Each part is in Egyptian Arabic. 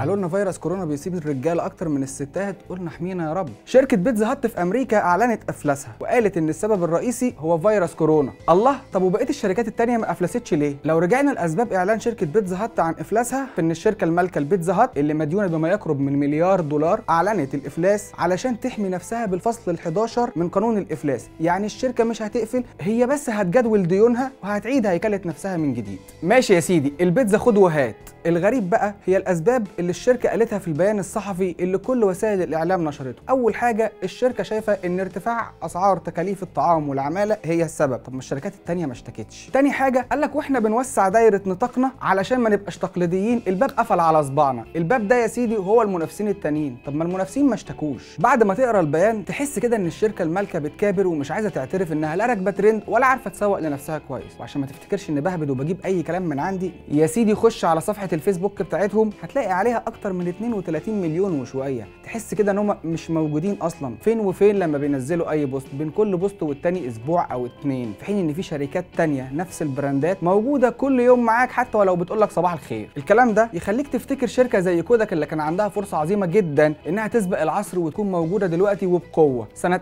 قالوا لنا فيروس كورونا بيسيب الرجاله اكتر من الستات قلنا احمينا يا رب شركه بيتزا هات في امريكا اعلنت افلاسها وقالت ان السبب الرئيسي هو فيروس كورونا الله طب وبقيه الشركات التانية ما افلستش ليه لو رجعنا لاسباب اعلان شركه بيتزا هات عن افلاسها فان الشركه المالكه لبيتزا هات اللي مديونه بما يقرب من مليار دولار اعلنت الافلاس علشان تحمي نفسها بالفصل ال11 من قانون الافلاس يعني الشركه مش هتقفل هي بس هتجدول ديونها وهتعيد هيكله نفسها من جديد ماشي يا سيدي البيتزا خد وهات الغريب بقى هي الاسباب اللي الشركه قالتها في البيان الصحفي اللي كل وسائل الاعلام نشرته اول حاجه الشركه شايفه ان ارتفاع اسعار تكاليف الطعام والعماله هي السبب طب ما الشركات التانية ما اشتكتش تاني حاجه قال لك واحنا بنوسع دايره نطاقنا علشان ما نبقاش تقليديين الباب قفل على صباعنا الباب ده يا سيدي هو المنافسين التانيين طب ما المنافسين ما اشتكوش بعد ما تقرا البيان تحس كده ان الشركه المالكه بتكابر ومش عايزه تعترف انها لا راكبه ترند ولا عارفه تسوق لنفسها كويس وعشان ما تفتكرش ان بهبد وبجيب اي كلام من عندي يا سيدي خش على صفحه الفيسبوك بتاعتهم هتلاقي عليها اكتر من 32 مليون وشويه تحس كده ان هم مش موجودين اصلا فين وفين لما بينزلوا اي بوست بين كل بوست والتاني اسبوع او اتنين في حين ان في شركات تانية نفس البراندات موجوده كل يوم معاك حتى ولو بتقول لك صباح الخير الكلام ده يخليك تفتكر شركه زي كوداك اللي كان عندها فرصه عظيمه جدا انها تسبق العصر وتكون موجوده دلوقتي وبقوه سنه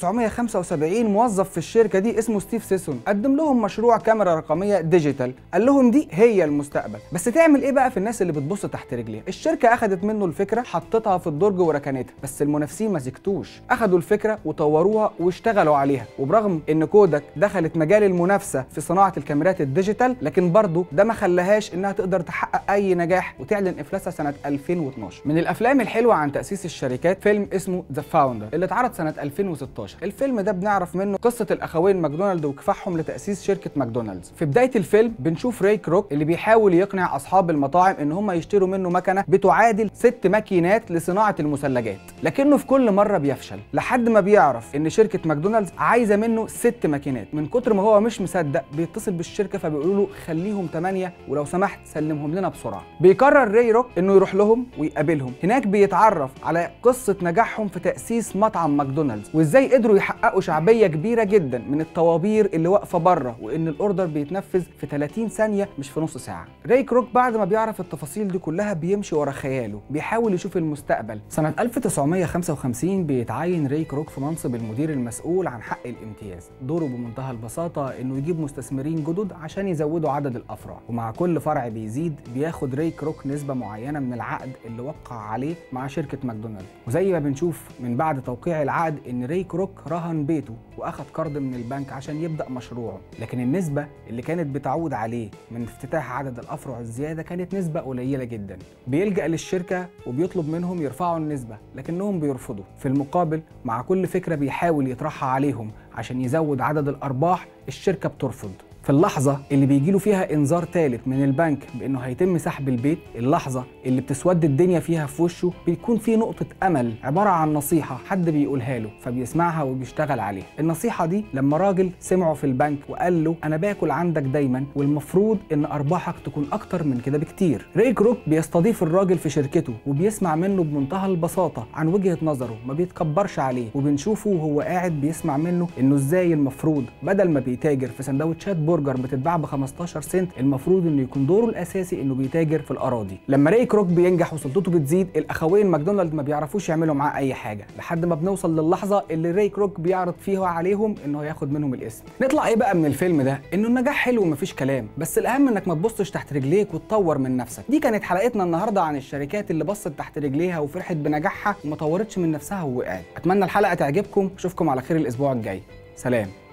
1975 موظف في الشركه دي اسمه ستيف سيسون قدم لهم مشروع كاميرا رقميه ديجيتال قال لهم دي هي المستقبل بس تعمل ايه بقى في الناس اللي بتبص تحت رجليها الشركه اخذت منه الفكره حطتها في الدرج وركنتها بس المنافسين ما سكتوش اخذوا الفكره وطوروها واشتغلوا عليها وبرغم ان كودك دخلت مجال المنافسه في صناعه الكاميرات الديجيتال لكن برضه ده ما خلاهاش انها تقدر تحقق اي نجاح وتعلن افلاسها سنه 2012 من الافلام الحلوه عن تاسيس الشركات فيلم اسمه ذا فاوندر اللي اتعرض سنه 2016 الفيلم ده بنعرف منه قصه الاخوين ماكدونالد وكفاحهم لتاسيس شركه ماكدونالدز في بدايه الفيلم بنشوف راي كروك اللي بيحاول يقنع اصحاب المطاعم ان هم يشتروا منه مكنه بتعادل ست ماكينات لصناعه المثلجات لكنه في كل مره بيفشل لحد ما بيعرف ان شركه ماكدونالدز عايزه منه ست ماكينات من كتر ما هو مش مصدق بيتصل بالشركه فبيقولوا له خليهم 8 ولو سمحت سلمهم لنا بسرعه بيقرر راي روك انه يروح لهم ويقابلهم هناك بيتعرف على قصه نجاحهم في تاسيس مطعم ماكدونالدز وازاي قدروا يحققوا شعبيه كبيره جدا من الطوابير اللي واقفه بره وان الاوردر بيتنفذ في 30 ثانيه مش في نص ساعه راي كروك بعد ما بيعرف التفاصيل دي كلها بيمشي ورا خياله بيحاول يشوف المستقبل سنه 1955 بيتعين راي كروك في منصب المدير المسؤول عن حق الامتياز دوره بمنتهى البساطه انه يجيب مستثمرين جدد عشان يزودوا عدد الافرع ومع كل فرع بيزيد بياخد راي كروك نسبه معينه من العقد اللي وقع عليه مع شركه ماكدونالد وزي ما بنشوف من بعد توقيع العقد ان راي كروك رهن بيته واخد قرض من البنك عشان يبدا مشروعه لكن النسبه اللي كانت بتعود عليه من افتتاح عدد الافرع الزياده كانت نسبه قليله جدا بيلجا للشركه وبيطلب منهم يرفعوا النسبه لكنهم بيرفضوا في المقابل مع كل فكره بيحاول يطرحها عليهم عشان يزود عدد الارباح الشركه بترفض في اللحظة اللي بيجيله فيها إنذار ثالث من البنك بإنه هيتم سحب البيت، اللحظة اللي بتسود الدنيا فيها في وشه بيكون في نقطة أمل عبارة عن نصيحة حد بيقولها له فبيسمعها وبيشتغل عليها. النصيحة دي لما راجل سمعه في البنك وقال له أنا باكل عندك دايما والمفروض إن أرباحك تكون أكتر من كده بكتير. ري كروك بيستضيف الراجل في شركته وبيسمع منه بمنتهى البساطة عن وجهة نظره ما بيتكبرش عليه وبنشوفه وهو قاعد بيسمع منه إنه إزاي المفروض بدل ما بيتاجر في سندوتشات برجر بتتباع ب 15 سنت المفروض انه يكون دوره الاساسي انه بيتاجر في الاراضي لما راي كروك بينجح وسلطته بتزيد الاخوين ماكدونالد ما بيعرفوش يعملوا معاه اي حاجه لحد ما بنوصل للحظه اللي راي كروك بيعرض فيها عليهم انه هياخد منهم الاسم نطلع ايه بقى من الفيلم ده انه النجاح حلو ومفيش كلام بس الاهم انك ما تبصش تحت رجليك وتطور من نفسك دي كانت حلقتنا النهارده عن الشركات اللي بصت تحت رجليها وفرحت بنجاحها وما طورتش من نفسها ووقعت اتمنى الحلقه تعجبكم اشوفكم على خير الاسبوع الجاي سلام